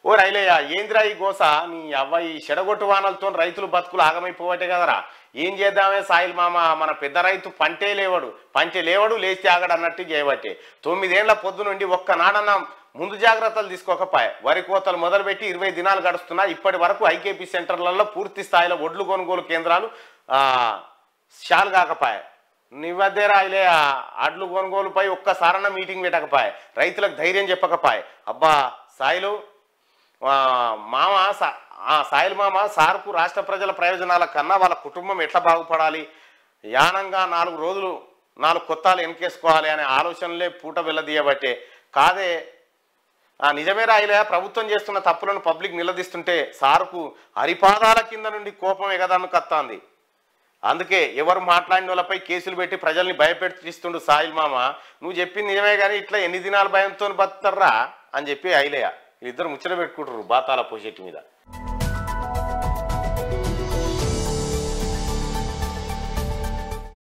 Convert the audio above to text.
ఓ రైలయ్య ఏంద్రా ఈ గోస నీ అవ్వ ఈ చెడగొట్టు వానలతో రైతులు బతుకులు ఆగమైపోవటే కదరా ఏం చేద్దామే సాయిల్ మామ మన పెద్ద రైతు పంటే లేవడు పంటే లేవడు లేచి ఆగడు అన్నట్టు చేయబట్టే తొమ్మిదేళ్ల పొద్దు నుండి ఒక్క నాడన్న ముందు జాగ్రత్తలు తీసుకోకపాయే వరి కోతలు మొదలుపెట్టి ఇరవై దినాలు గడుస్తున్నా ఇప్పటి వరకు ఐకేపీ సెంటర్లలో పూర్తి స్థాయిలో ఒడ్లు కొనుగోలు కేంద్రాలు ఆ, షాల్ కాకపాయే నివద్దెరా ఇలే అడ్లు కొనుగోలుపై ఒక్కసారన్న మీటింగ్ పెట్టకపాయే రైతులకు ధైర్యం చెప్పకపాయే అబ్బా సాయిలు ఆ, మామ సా- ఆ, సాయిల్ మామ సార్కు రాష్ట్ర ప్రజల ప్రయోజనాల కన్నా వాళ్ళ కుటుంబం ఎట్లా బాగుపడాలి యానంగా నాలుగు రోజులు నాలుగు కొత్తాలు వెనకేసుకోవాలి అనే ఆలోచనలే పూట వెళ్ళదీయబట్టే కాదే ఆ నిజమే రాయిలే ప్రభుత్వం చేస్తున్న తప్పులను పబ్లిక్ నిలదీస్తుంటే సార్కు హరిపాదాల కింద నుండి కోపం ఎగదన్ను కత్తాంది అందుకే ఎవరు మాట్లాడిన వాళ్ళపై కేసులు పెట్టి ప్రజల్ని భయపెట్టిస్తుండు సాయిల్ మామ నువ్వు చెప్పింది నిజమే కానీ ఇట్లా ఎన్ని దినాల భయంతో బతుతారా అని చెప్పి ఐలయ్య వీళ్ళిద్దరు ముచ్చట పెట్టుకుంటారు బాతాల పోషెట్టి మీద